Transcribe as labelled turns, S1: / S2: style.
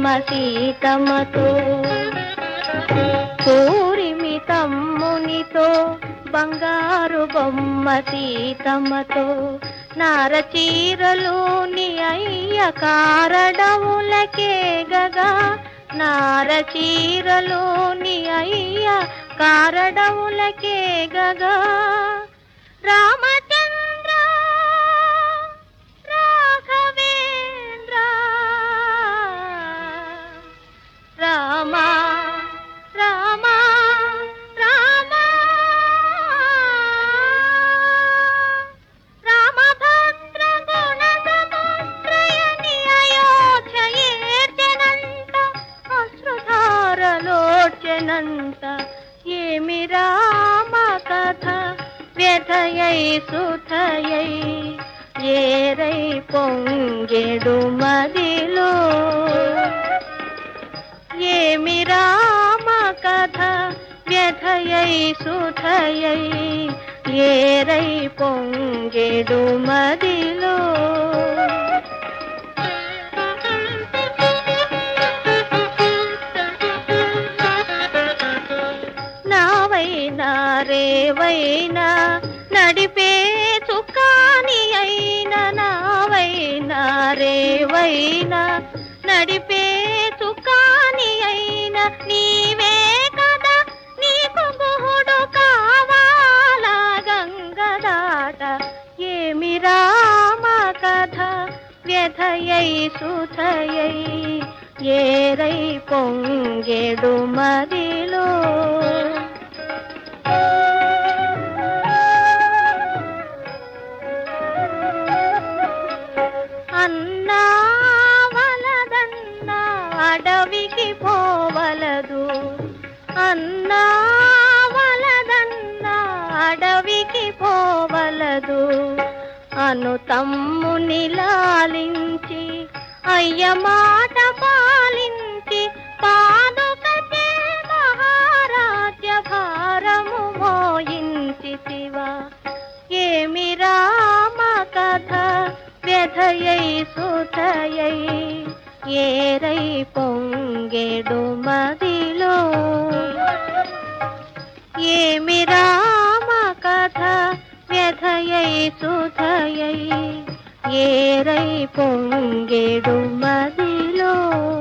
S1: సీతమ్మతో కూరిమి తమ్మునితో బంగారు బొమ్మ సీతమ్మతో నారచీరలోని అయ్య కారడములకే గగా నారచీరలోని అయ్య కారడములకే గగా రామచంద్ర రాఘవేంద్ర రామ రామ రామ రామభద్ర గుణసముద్రయని అయోధ్యయేర్చెనంత అశ్రుధారలోర్చెనంత ఏమి రామ కథ వ్యథయై సుధయై ఏరై పొంగెడు మదిలో ఏమి రామ కథ వ్యథయై సుధయై ఏరై పొంగెడు మదిలో నావైనా రేవైనా నడిపే చుక్కాని అయిన నావైనా రేవైనా నడిపే చుక్కాని అయిన నీవే కదా నీకు గుహుడు కావాలా గంగదాట ఏమి రామ కథ వ్యథయై సుధయై ఏరై పొంగెడు మదిలో అన్నా వలదన్నా అడవికి పోవలదు అన్నా వలదన్నా అడవికి పోవలదు అను తమ్ముని లాలించి అయ్య మాట పాలించి పాదుకతే మహారాజ్య భారము మోయించితివా ఏమి రామ కథ వ్యథయై సుధయై ఏరై పొంగెడు మదిలో ఏమి రామ కథ వ్యథయై సుధయై ఏరై పొంగెడు మదిలో